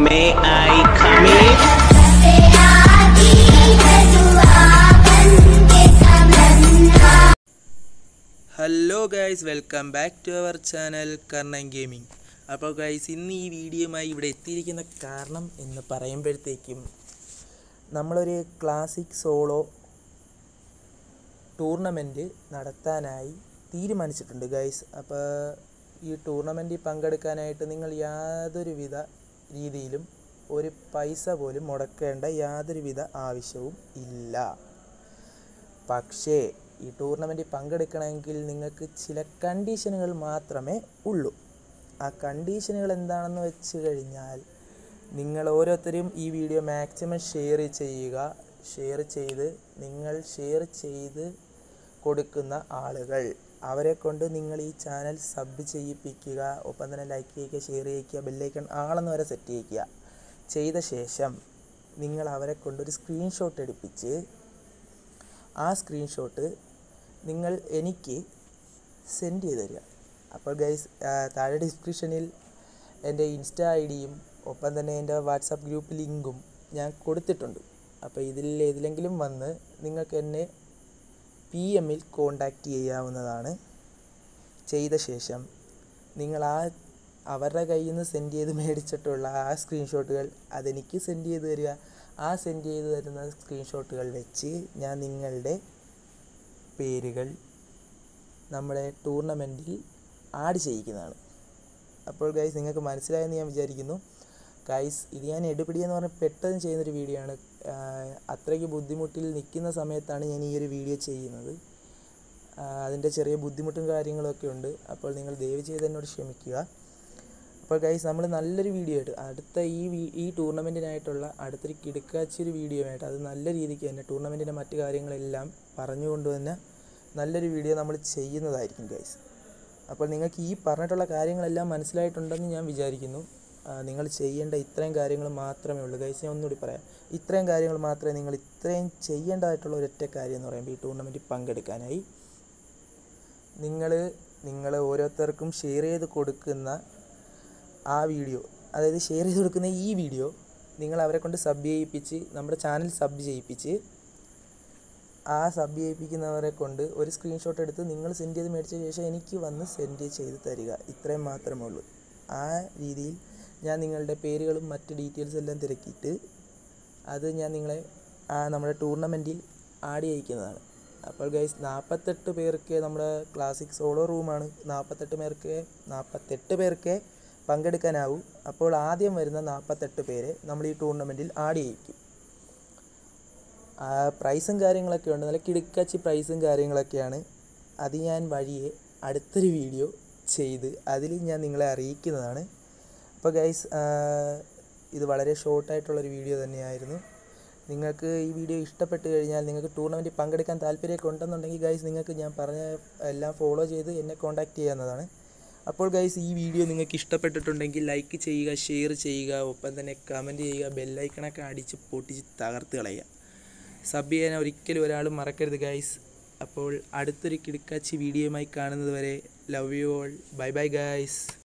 May I come in? Hello guys welcome back to our channel Karnan gaming അപ്പോൾ guys ഇന്ന് ഈ വീഡിയോയുമായി ഇവിടെ എത്തിയിരിക്കുന്ന കാരണം എന്ന് പറയുമ്പോഴത്തേക്കും നമ്മളൊരു ക്ലാസിക് സോളോ ടൂർണമെൻറ്റ് നടത്താനായി തീരുമാനിച്ചിട്ടുണ്ട് ഗൈസ് അപ്പോൾ ഈ ടൂർണമെൻറ്റിൽ പങ്കെടുക്കാനായിട്ട് നിങ്ങൾ യാതൊരുവിധ രീതിയിലും ഒരു പൈസ പോലും മുടക്കേണ്ട യാതൊരുവിധ ആവശ്യവും ഇല്ല പക്ഷേ ഈ ടൂർണമെൻറ്റിൽ പങ്കെടുക്കണമെങ്കിൽ നിങ്ങൾക്ക് ചില കണ്ടീഷനുകൾ മാത്രമേ ഉള്ളൂ ആ കണ്ടീഷനുകൾ എന്താണെന്ന് വെച്ച് കഴിഞ്ഞാൽ നിങ്ങൾ ഓരോരുത്തരും ഈ വീഡിയോ മാക്സിമം ഷെയർ ചെയ്യുക ഷെയർ ചെയ്ത് നിങ്ങൾ ഷെയർ ചെയ്ത് കൊടുക്കുന്ന ആളുകൾ അവരെ കൊണ്ട് നിങ്ങൾ ഈ ചാനൽ സബ് ചെയ്യിപ്പിക്കുക ഒപ്പം തന്നെ ലൈക്ക് ചെയ്യുക ഷെയർ ചെയ്യിക്കുക ബെല്ലൈക്കൺ ആളെന്ന് വരെ സെറ്റ് ചെയ്യിക്കുക ചെയ്ത ശേഷം നിങ്ങൾ അവരെ കൊണ്ട് ഒരു സ്ക്രീൻഷോട്ട് എടുപ്പിച്ച് ആ സ്ക്രീൻഷോട്ട് നിങ്ങൾ എനിക്ക് സെൻഡ് ചെയ്ത് തരിക അപ്പോൾ ഗൈസ് താഴെ ഡിസ്ക്രിപ്ഷനിൽ എൻ്റെ ഇൻസ്റ്റാ ഐ ഡിയും ഒപ്പം തന്നെ എൻ്റെ വാട്സാപ്പ് ഗ്രൂപ്പ് ലിങ്കും ഞാൻ കൊടുത്തിട്ടുണ്ട് അപ്പോൾ ഇതിൽ ഏതിലെങ്കിലും വന്ന് നിങ്ങൾക്ക് എന്നെ പി എമ്മിൽ കോണ്ടാക്റ്റ് ചെയ്യാവുന്നതാണ് ചെയ്ത ശേഷം നിങ്ങൾ ആ അവരുടെ കയ്യിൽ നിന്ന് സെൻഡ് ചെയ്ത് മേടിച്ചിട്ടുള്ള ആ സ്ക്രീൻഷോട്ടുകൾ അതെനിക്ക് സെൻഡ് ചെയ്ത് തരിക ആ സെൻഡ് ചെയ്ത് തരുന്ന സ്ക്രീൻഷോട്ടുകൾ വെച്ച് ഞാൻ നിങ്ങളുടെ പേരുകൾ നമ്മുടെ ടൂർണമെൻറ്റിൽ ആഡ് ചെയ്യിക്കുന്നതാണ് അപ്പോൾ ഗൈസ് നിങ്ങൾക്ക് മനസ്സിലായെന്ന് ഞാൻ വിചാരിക്കുന്നു ഗൈസ് ഇത് ഞാൻ എടുപിടി എന്ന് പറഞ്ഞാൽ പെട്ടെന്ന് ചെയ്യുന്നൊരു വീഡിയോ ആണ് ആഹ് അത്രയ്ക്ക് ബുദ്ധിമുട്ടിൽ നിൽക്കുന്ന സമയത്താണ് ഞാൻ ഈ ഒരു വീഡിയോ ചെയ്യുന്നത് ആഹ് അതിൻ്റെ ചെറിയ ബുദ്ധിമുട്ടും കാര്യങ്ങളൊക്കെ ഉണ്ട് അപ്പോൾ നിങ്ങൾ ദയവ് ചെയ്ത് എന്നോട് ക്ഷമിക്കുക അപ്പോൾ ഗൈസ് നമ്മൾ നല്ലൊരു വീഡിയോ ആയിട്ട് അടുത്ത ഈ വീ- ഈ ടൂർണമെൻറ്റിനായിട്ടുള്ള അടുത്തൊരു കിടുക്കാച്ചി ഒരു വീഡിയോ ആയിട്ട് അത് നല്ല രീതിക്ക് തന്നെ ടൂർണമെൻറ്റിൻ്റെ മറ്റു കാര്യങ്ങളെല്ലാം പറഞ്ഞുകൊണ്ട് തന്നെ നല്ലൊരു വീഡിയോ നമ്മൾ ചെയ്യുന്നതായിരിക്കും ഗൈസ് അപ്പോൾ നിങ്ങൾക്ക് ഈ പറഞ്ഞിട്ടുള്ള കാര്യങ്ങളെല്ലാം മനസ്സിലായിട്ടുണ്ടെന്ന് ഞാൻ വിചാരിക്കുന്നു ആ, നിങ്ങൾ ചെയ്യേണ്ട ഇത്രയും കാര്യങ്ങൾ മാത്രമേ ഉള്ളൂ ഗൈസ് ഞാൻ ഒന്നുകൂടി പറയാം ഇത്രയും കാര്യങ്ങൾ മാത്രമേ നിങ്ങൾ ഇത്രയും ചെയ്യേണ്ടതായിട്ടുള്ള ഒരൊറ്റ കാര്യം എന്ന് പറയുമ്പോൾ ഈ ടൂർണമെൻറ്റിൽ പങ്കെടുക്കാനായി നിങ്ങൾ നിങ്ങൾ ഓരോരുത്തർക്കും ഷെയർ ചെയ്ത് കൊടുക്കുന്ന ആ വീഡിയോ അതായത് ഷെയർ ചെയ്ത് കൊടുക്കുന്ന ഈ വീഡിയോ നിങ്ങൾ അവരെ കൊണ്ട് സബ് ചെയ്യിപ്പിച്ച് നമ്മുടെ ചാനൽ സബ് ചെയ്യിപ്പിച്ച് ആ സബ് ചെയ്യിപ്പിക്കുന്നവരെ കൊണ്ട് ഒരു സ്ക്രീൻഷോട്ട് എടുത്ത് നിങ്ങൾ സെൻഡ് ചെയ്ത് മേടിച്ച ശേഷം എനിക്ക് വന്ന് സെൻഡ് ചെയ്ത് തരിക ഇത്രയും മാത്രമേ ഉള്ളൂ ആ രീതിയിൽ ഞാൻ നിങ്ങളുടെ പേരുകളും മറ്റ് ഡീറ്റെയിൽസ് എല്ലാം തിരക്കിയിട്ട് അത് ഞാൻ നിങ്ങളെ ആ നമ്മുടെ ടൂർണമെൻറ്റിൽ ആഡ് ചെയ്യിക്കുന്നതാണ് അപ്പോൾ ഗൈസ് നാൽപ്പത്തെട്ട് പേർക്ക് നമ്മുടെ ക്ലാസിക് സോളോ റൂമാണ് നാൽപ്പത്തെട്ട് പേർക്ക് നാൽപ്പത്തെട്ട് പേർക്ക് പങ്കെടുക്കാനാവും അപ്പോൾ ആദ്യം വരുന്ന നാൽപ്പത്തെട്ട് പേരെ നമ്മൾ ഈ ടൂർണമെൻറ്റിൽ ആഡ് ചെയ്യിക്കും ആ പ്രൈസും കാര്യങ്ങളൊക്കെ ഉണ്ട് നല്ല കിടുക്കാച്ചി പ്രൈസും കാര്യങ്ങളൊക്കെയാണ് അത് ഞാൻ വഴിയെ അടുത്തൊരു വീഡിയോ ചെയ്ത് അതിൽ ഞാൻ നിങ്ങളെ അറിയിക്കുന്നതാണ് അപ്പോൾ ഗൈസ് ഇത് വളരെ ഷോർട്ടായിട്ടുള്ളൊരു വീഡിയോ തന്നെയായിരുന്നു നിങ്ങൾക്ക് ഈ വീഡിയോ ഇഷ്ടപ്പെട്ട് കഴിഞ്ഞാൽ നിങ്ങൾക്ക് ടൂർണമെൻറ്റിൽ പങ്കെടുക്കാൻ താല്പര്യമൊക്കെ ഉണ്ടെന്നുണ്ടെങ്കിൽ ഗൈസ് നിങ്ങൾക്ക് ഞാൻ പറഞ്ഞ എല്ലാം ഫോളോ ചെയ്ത് എന്നെ കോൺടാക്റ്റ് ചെയ്യാവുന്നതാണ് അപ്പോൾ ഗൈസ് ഈ വീഡിയോ നിങ്ങൾക്ക് ഇഷ്ടപ്പെട്ടിട്ടുണ്ടെങ്കിൽ ലൈക്ക് ചെയ്യുക ഷെയർ ചെയ്യുക ഒപ്പം തന്നെ കമൻറ്റ് ചെയ്യുക ബെല്ലൈക്കണൊക്കെ അടിച്ച് പൊട്ടിച്ച് തകർത്ത് കളയുക സബ് ചെയ്യാൻ ഒരിക്കലും ഒരാളും മറക്കരുത് ഗൈസ് അപ്പോൾ അടുത്തൊരു കിടക്കാച്ചി വീഡിയോയുമായി കാണുന്നത് വരെ love you all bye bye guys